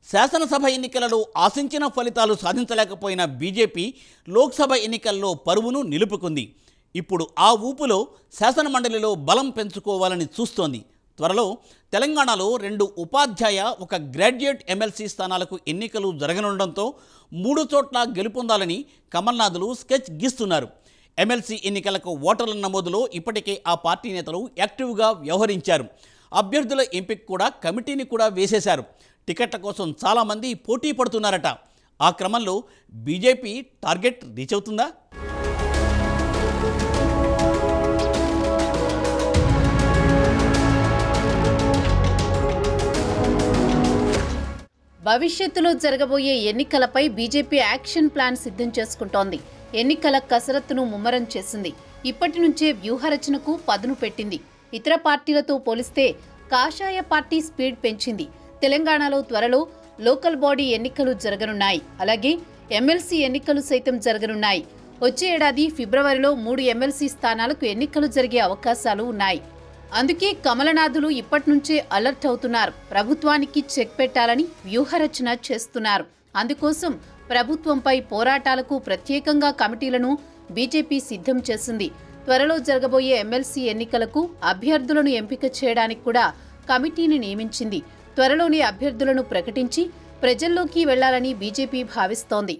శాసనసభ ఎన్నికలలో ఆశించిన ఫలితాలు సాధించలేకపోయిన బీజేపీ లోక్సభ ఎన్నికల్లో పరువును నిలుపుకుంది ఇప్పుడు ఆ ఊపులో శాసనమండలిలో బలం పెంచుకోవాలని చూస్తోంది త్వరలో తెలంగాణలో రెండు ఉపాధ్యాయ ఒక గ్రాడ్యుయేట్ ఎమ్మెల్సీ స్థానాలకు ఎన్నికలు జరగనుండడంతో మూడు చోట్ల గెలుపొందాలని కమల్నాథులు స్కెచ్ గీస్తున్నారు ఎమ్మెల్సీ ఎన్నికలకు ఓటర్ల నమోదులో ఇప్పటికే ఆ పార్టీ నేతలు యాక్టివ్గా వ్యవహరించారు అభ్యర్థుల ఎంపిక కూడా కమిటీని కూడా వేసేశారు టికెట్ల కోసం చాలామంది పోటీ పడుతున్నారట ఆ క్రమంలో బీజేపీ టార్గెట్ రీచ్ అవుతుందా భవిష్యత్తులో జరగబోయే ఎన్నికలపై బీజేపీ యాక్షన్ ప్లాన్ సిద్ధం చేసుకుంటోంది ఎన్నికల కసరత్తును ముమ్మరం చేసింది ఇప్పటి నుంచే వ్యూహరచనకు పదును పెట్టింది ఇతర పార్టీలతో పోలిస్తే కాషాయ పార్టీ స్పీడ్ పెంచింది తెలంగాణలో త్వరలో లోకల్ బాడీ ఎన్నికలు జరగనున్నాయి అలాగే ఎమ్మెల్సీ ఎన్నికలు సైతం జరగనున్నాయి వచ్చే ఏడాది ఫిబ్రవరిలో మూడు ఎమ్మెల్సీ స్థానాలకు ఎన్నికలు జరిగే అవకాశాలు ఉన్నాయి అందుకే కమలనాథులు ఇప్పటి నుంచే అలర్ట్ అవుతున్నారు ప్రభుత్వానికి చెక్ పెట్టాలని వ్యూహరచన చేస్తున్నారు అందుకోసం ప్రభుత్వంపై పోరాటాలకు ప్రత్యేకంగా కమిటీలను బీజేపీ సిద్ధం చేసింది త్వరలో జరగబోయే ఎమ్మెల్సీ ఎన్నికలకు అభ్యర్థులను ఎంపిక చేయడానికి కూడా కమిటీని నియమించింది త్వరలోనే అభ్యర్థులను ప్రకటించి ప్రజల్లోకి వెళ్లాలని బీజేపీ భావిస్తోంది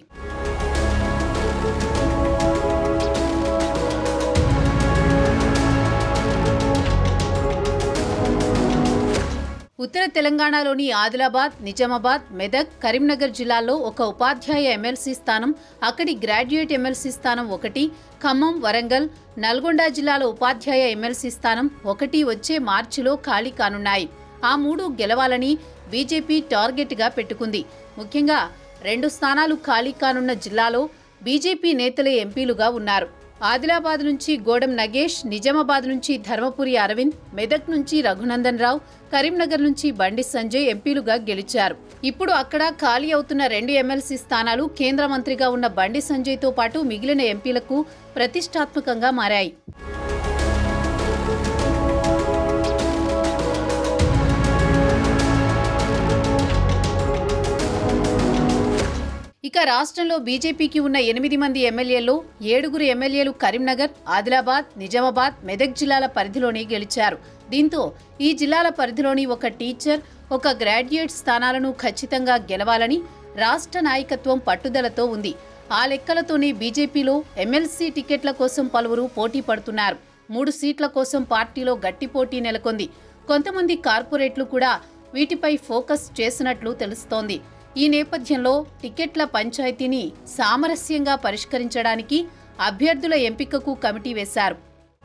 ఉత్తర తెలంగాణలోని ఆదిలాబాద్ నిజామాబాద్ మెదక్ కరీంనగర్ జిల్లాల్లో ఒక ఉపాధ్యాయ ఎమ్మెల్సీ స్థానం అక్కడి గ్రాడ్యుయేట్ ఎమ్మెల్సీ స్థానం ఒకటి ఖమ్మం వరంగల్ నల్గొండ జిల్లాలో ఉపాధ్యాయ ఎమ్మెల్సీ స్థానం ఒకటి వచ్చే మార్చిలో ఖాళీ కానున్నాయి ఆ మూడు గెలవాలని బీజేపీ టార్గెట్గా పెట్టుకుంది ముఖ్యంగా రెండు స్థానాలు ఖాళీ కానున్న జిల్లాలో బీజేపీ నేతలే ఎంపీలుగా ఉన్నారు ఆదిలాబాద్ నుంచి గోడం నగేష్ నిజామాబాద్ నుంచి ధర్మపురి అరవింద్ మెదక్ నుంచి రఘునందన్ రావు కరీంనగర్ నుంచి బండి సంజయ్ ఎంపీలుగా గెలిచారు ఇప్పుడు అక్కడ ఖాళీ అవుతున్న రెండు ఎమ్మెల్సీ స్థానాలు కేంద్ర మంత్రిగా ఉన్న బండి సంజయ్తో పాటు మిగిలిన ఎంపీలకు ప్రతిష్టాత్మకంగా మారాయి ఇక రాష్ట్రంలో బీజేపీకి ఉన్న ఎనిమిది మంది ఎమ్మెల్యేల్లో ఏడుగురు ఎమ్మెల్యేలు కరీంనగర్ ఆదిలాబాద్ నిజామాబాద్ మెదక్ జిల్లాల పరిధిలోనే గెలిచారు దీంతో ఈ జిల్లాల పరిధిలోని ఒక టీచర్ ఒక గ్రాడ్యుయేట్ స్థానాలను ఖచ్చితంగా గెలవాలని రాష్ట్ర నాయకత్వం పట్టుదలతో ఉంది ఆ లెక్కలతోనే బీజేపీలో ఎమ్మెల్సీ టికెట్ల కోసం పలువురు పోటీ పడుతున్నారు మూడు సీట్ల కోసం పార్టీలో గట్టి పోటీ నెలకొంది కొంతమంది కార్పొరేట్లు కూడా వీటిపై ఫోకస్ చేసినట్లు తెలుస్తోంది ఈ నేపథ్యంలో టికెట్ల పంచాయతీని సామరస్యంగా పరిష్కరించడానికి అభ్యర్థుల ఎంపికకు కమిటీ వేశారు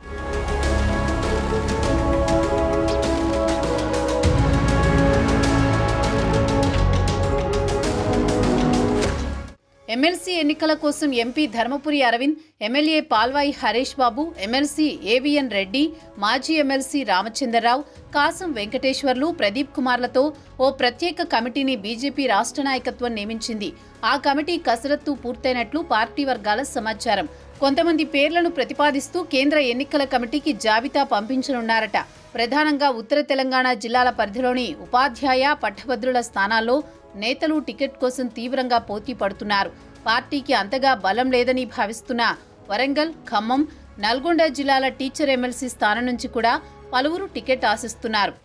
ఎమ్మెల్సీ ఎన్నికల కోసం MP Dharmapuri Arvind MLA Palvai Harish Babu MLC AVN Reddy మాజీ ఎమ్మెల్సీ రామచంద్రరావు కాసం వెంకటేశ్వర్లు ప్రదీప్ కుమార్లతో ఓ ప్రత్యేక కమిటీని బీజేపీ రాష్ట్ర నాయకత్వం నియమించింది ఆ కమిటీ కసరత్తు పూర్తయినట్లు పార్టీ వర్గాల సమాచారం కొంతమంది పేర్లను ప్రతిపాదిస్తూ కేంద్ర ఎన్నికల కమిటీకి జాబితా పంపించనున్నారట ప్రధానంగా ఉత్తర తెలంగాణ జిల్లాల పరిధిలోని ఉపాధ్యాయ పట్టభద్రుల స్థానాల్లో నేతలు టికెట్ కోసం తీవ్రంగా పోటీ పడుతున్నారు పార్టీకి అంతగా బలం లేదని భావిస్తున్న వరంగల్ ఖమ్మం నల్గొండ జిల్లాల టీచర్ ఎమ్మెల్సీ స్థానం నుంచి కూడా పలువురు టికెట్ ఆశిస్తున్నారు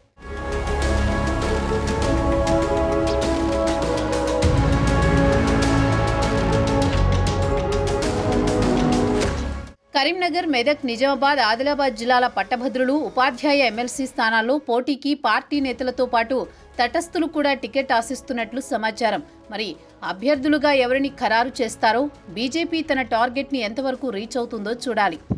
కరీంనగర్ మెదక్ నిజామాబాద్ ఆదిలాబాద్ జిల్లాల పట్టభద్రులు ఉపాధ్యాయ ఎమ్మెల్సీ స్థానాల్లో పోటీకి పార్టీ నేతలతో పాటు తటస్థులు కూడా టికెట్ ఆశిస్తున్నట్లు సమాచారం మరి అభ్యర్థులుగా ఎవరిని ఖరారు చేస్తారో బీజేపీ తన టార్గెట్ని ఎంతవరకు రీచ్ అవుతుందో చూడాలి